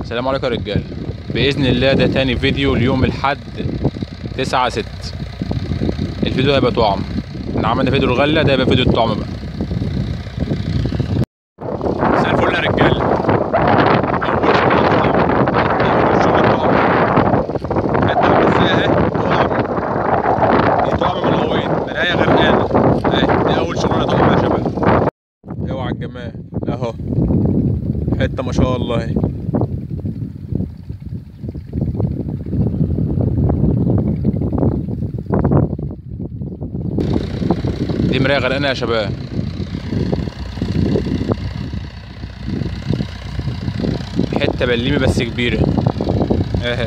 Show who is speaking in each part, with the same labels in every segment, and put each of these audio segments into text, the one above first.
Speaker 1: السلام عليكم يا رجاله باذن الله ده تاني فيديو ليوم الحد تسعة ست الفيديو هيبقى طعم احنا عملنا فيديو الغله ده هيبقى فيديو الطعم بقى مساء الفل يا رجاله اول شغل طعم حته عامله ازاي اهي طعم دي طعم من الغويط مرايه غرقانه اهي دي اول شغلانه طعم يا شباب اوعى الجمال اهو حته ما شاء الله اهي دي مرايه غرقانه يا شباب حته بليمه بس كبيره اهي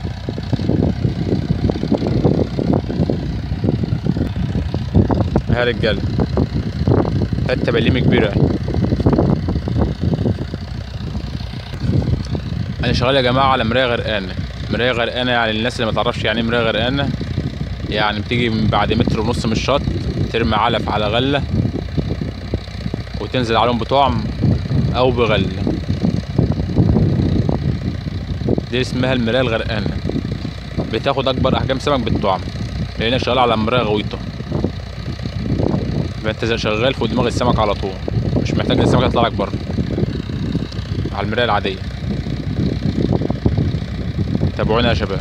Speaker 1: اهي يا رجاله حته بليمه كبيره انا شغال يا جماعه على مرايه غرقانه مرايه غرقانه يعني الناس اللي ما تعرفش يعني ايه مرايه غرقانه يعني بتيجي من بعد متر ونص من الشط ترمي علف على غله وتنزل عليهم بطعم او بغله دي اسمها المرايه الغرقانه بتاخد اكبر احجام سمك بالطعم لان شغال على مرايه غويطه فانت شغال فوق دماغ السمك على طول مش محتاج السمك يطلع لك بره على المرايه العاديه تابعونا يا شباب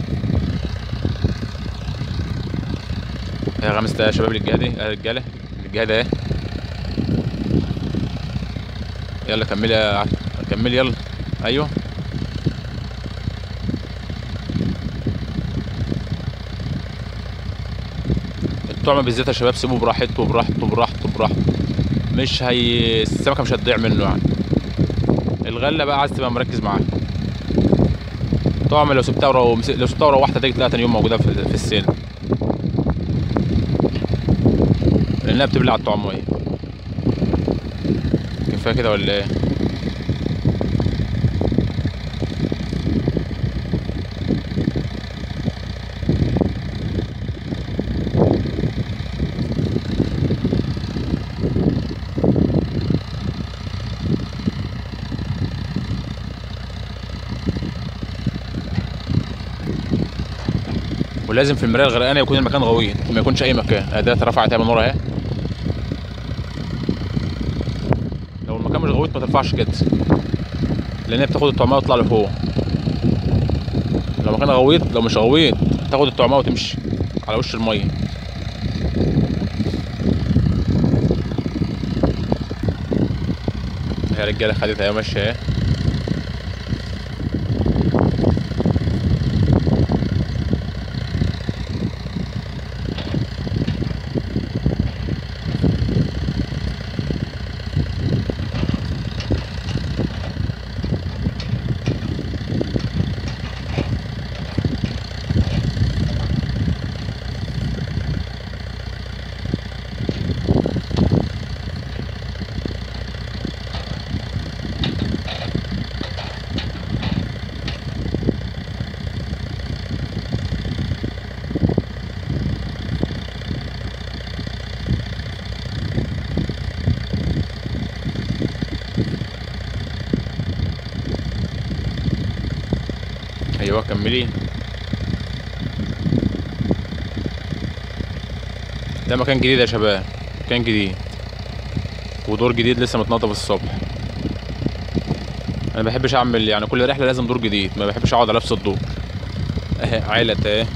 Speaker 1: يا خمس دقايق يا شباب للجهه دي يا رجاله الجهه ده اهي يلا كملي يا ع- كملي يلا ايوه الطعم بالذات يا شباب سيبوه براحته براحته براحته براحته مش هي السمكه مش هتضيع منه يعني الغله بقى عايز تبقى مركز معاها طعم لو سبتها ورو... لو سبتها روحت هتيجي تلاقيها تاني يوم موجوده في, في السن لانها بتبلع الطعم ميه كفايه كده ولا ايه ولازم في المرايه الغرقانه يكون المكان غويط ما يكونش اي مكان اداه رفعت اهي من ورا اهي لو المكان مش غويط ما ترفعش كده لان هي بتاخد الطعميه وتطلع لفوق لو مكان غويط لو مش غويط تاخد الطعميه وتمشي على وش الميه يا رجاله خدتها اهي ماشيه اهي ايوه كملي ده مكان جديد يا شباب مكان جديد ودور جديد لسه متنظف الصبح انا ما بحبش اعمل يعني كل رحله لازم دور جديد ما بحبش اقعد على نفس الدور اهي عيلة اهي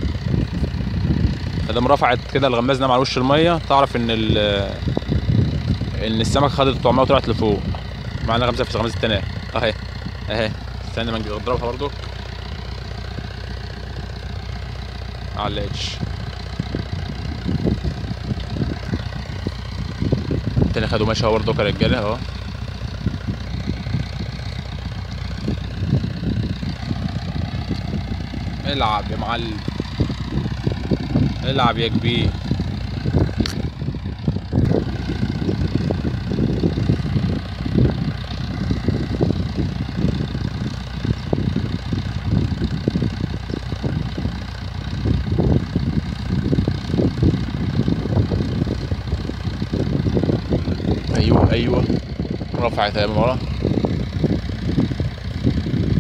Speaker 1: ادام رفعت كده الغماز نام على وش الميه تعرف ان ال ان السمك خدت الطعميه وطلعت لفوق معانا غمزه في الغمزه التانية اهي اهي استنى ما نجي نضربها برضو معلقتش التاني خدوا ماشي اهو برضو كرجاله اهو العب يا معلم العب يا كبير ايوه ايوه رفعت يا ورا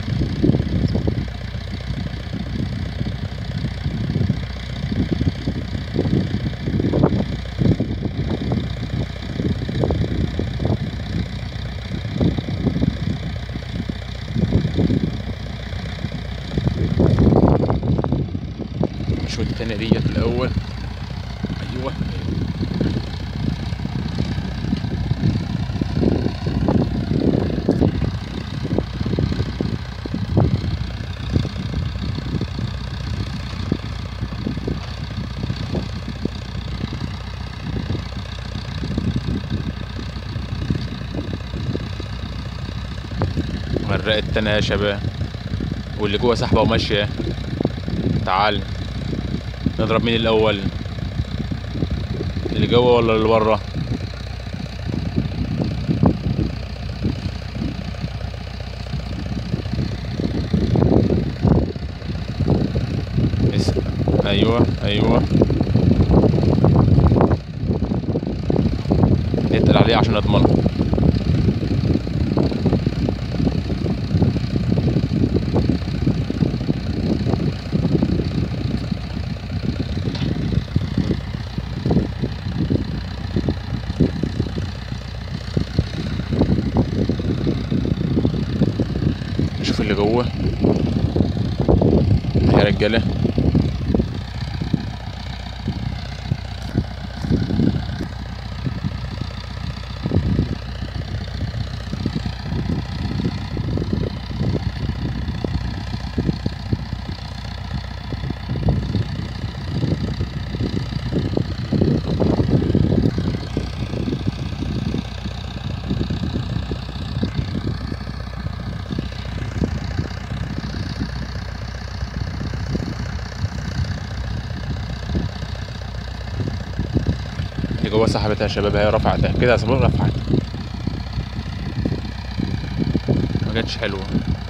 Speaker 1: نشوف التانية ديت الأول أيوه غرقت تانية يا شباب واللي جوه سحبة وماشية تعال نضرب مين الأول اللي جوه ولا اللي بره اس- ايوه ايوه اتقل عليه عشان اضمنه نشوف اللي جوه يا رجاله اللي جوه سحبتها يا شباب هي رفعتها كده يا شباب رفعت ما جاتش حلوه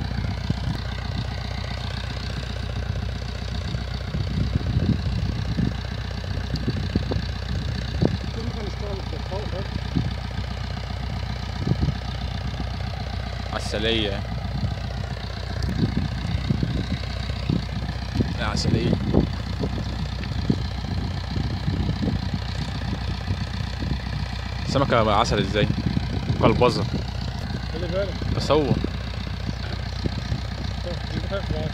Speaker 1: عسلية يا عسلية سمكة عسل ازاي قلبظة
Speaker 2: خلي بالك
Speaker 1: بصور
Speaker 2: دي بخاف معاك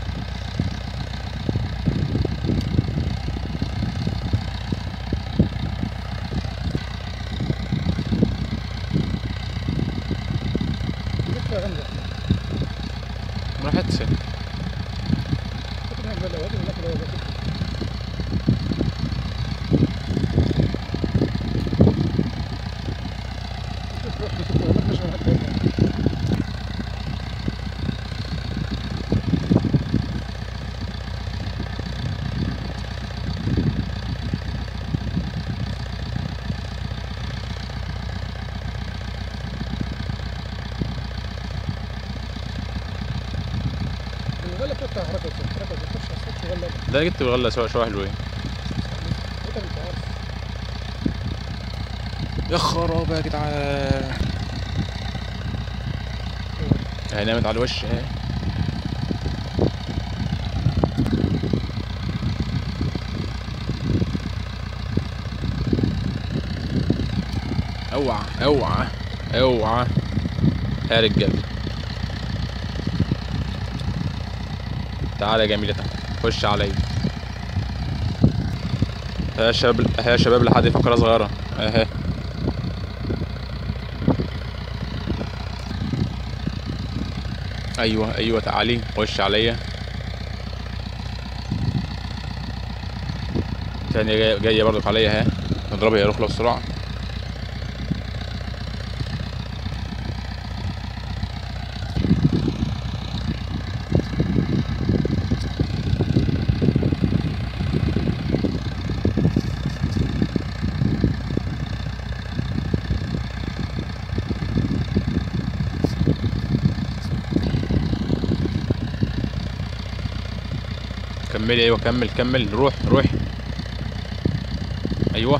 Speaker 2: لسه غنجة
Speaker 1: ما راحتش
Speaker 2: فاكر هنجة الأول ولا ناكل أول الغلة بتفتح حركة حركة بتخش على السطح غلة
Speaker 1: ده أنا جبت بغلة سوا شوية حلوين
Speaker 2: انت مش عارف
Speaker 1: يا خراب يا جدعان هي نامت على الوش اهي اوعى اوعى اوعى يا رجاله تعالى يا جميلة تعالى خش عليا يا شباب يا شباب لحد فقرة صغيرة اهي ايوه ايوه تعالي خش عليا تانية جاية, جاية برضك عليا اهي نضربها يا رخلة بسرعة كملي ايوه كمل كمل روح روح ايوه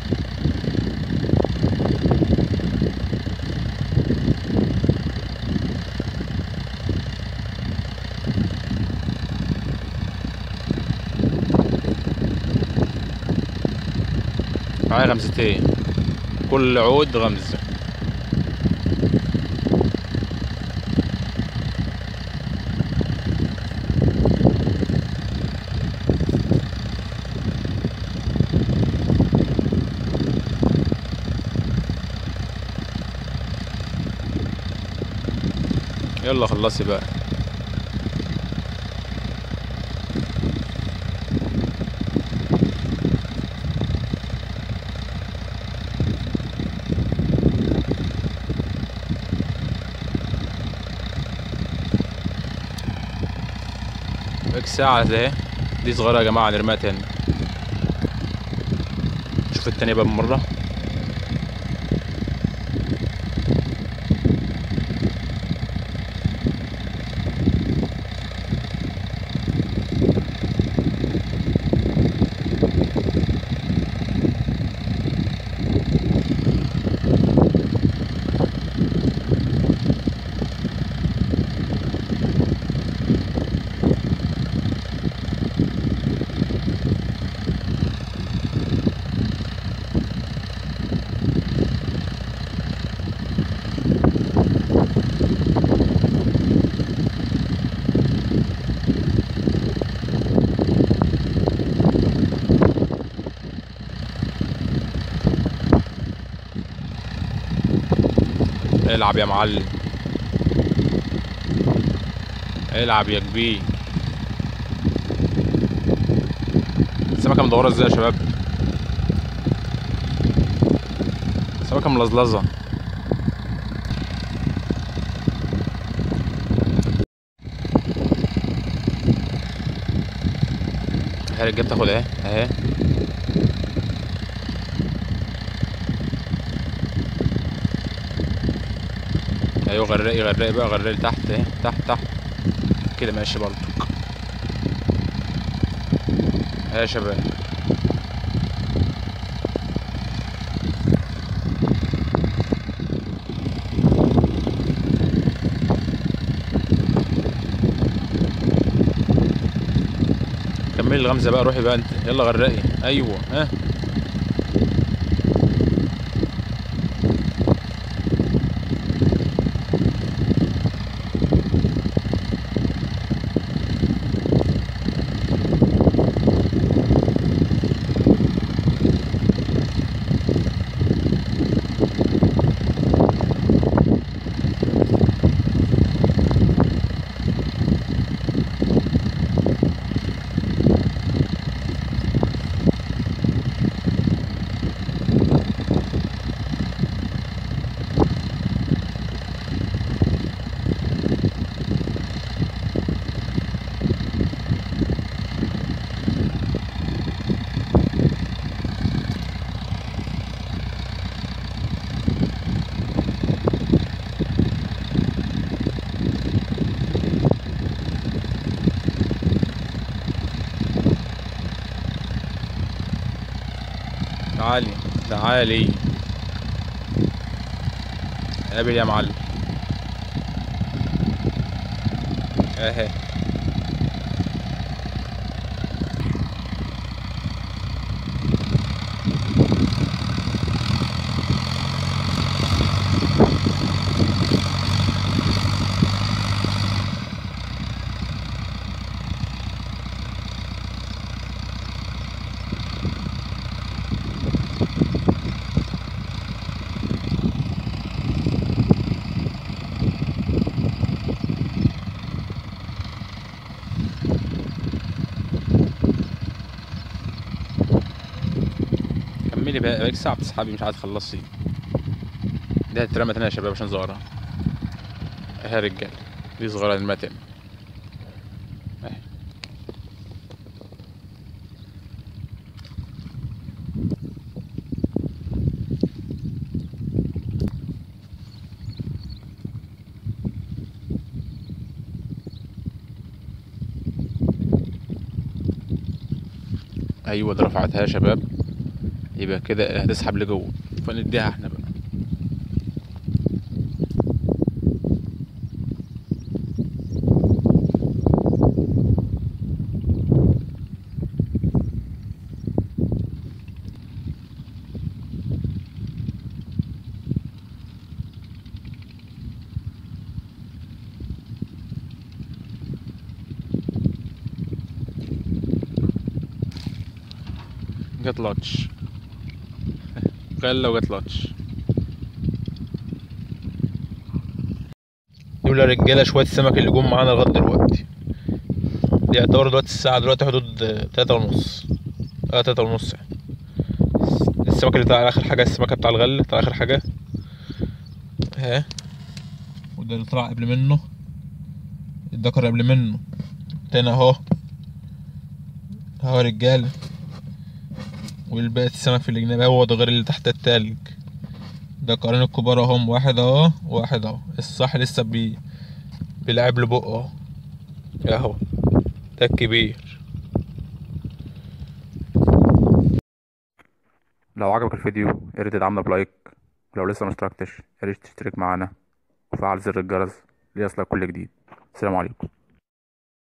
Speaker 1: معايا غمزتين كل عود غمزة يلا خلصي بقى بقى ساعة اهي دي صغيرة يا جماعة نرميها تاني شوف التانية بقى بالمرة العب يا معلم العب يا كبير السمكة مدورة ازاي يا شباب سمكة ملزلزة اهي الرجالة بتاخد اهي اهي ايوه غرقي غرقي بقى غرقي تحت اهي تحت تحت كده ماشي برضو اهي يا شباب كملي الغمزة بقى روحي بقى انت يلا غرقي ايوه ها تعالي تعالي قابل يا معلم اهي كملي بقى بقالك ساعة بتسحبي مش عايز تخلصي دي هتترمى تاني يا شباب عشان صغيرة اهي يا رجالة دي صغيرة نرميها تاني اهي ايوه دي رفعتها يا شباب يبقى كده هتسحب لجوه فنديها احنا بقى جت لاتش غلة وجت لاتش دول يا رجاله شويه السمك اللي جم معانا لغايه دلوقتي دي يعتبر دلوقتي الساعه دلوقتي حدود آه، تلاتة ونص اه تلاتة ونص يعني السمك اللي طلع على اخر حاجه السمكه بتاع الغله بتاع اخر حاجه اهي وده اللي طلع قبل منه الدكر قبل منه تاني اهو اهو يا رجاله والباقي السمك في الجناب هو ده غير اللي تحت التلج ده قرن الكبار اهم واحد اهو واحد اهو الصح لسه بي بيلعب له بقه اهو اهو ده الكبير
Speaker 3: لو عجبك الفيديو يا ريت تدعمنا بلايك ولو لسه مشتركتش يا ريت تشترك معانا وفعل زر الجرس ليصلك كل جديد السلام عليكم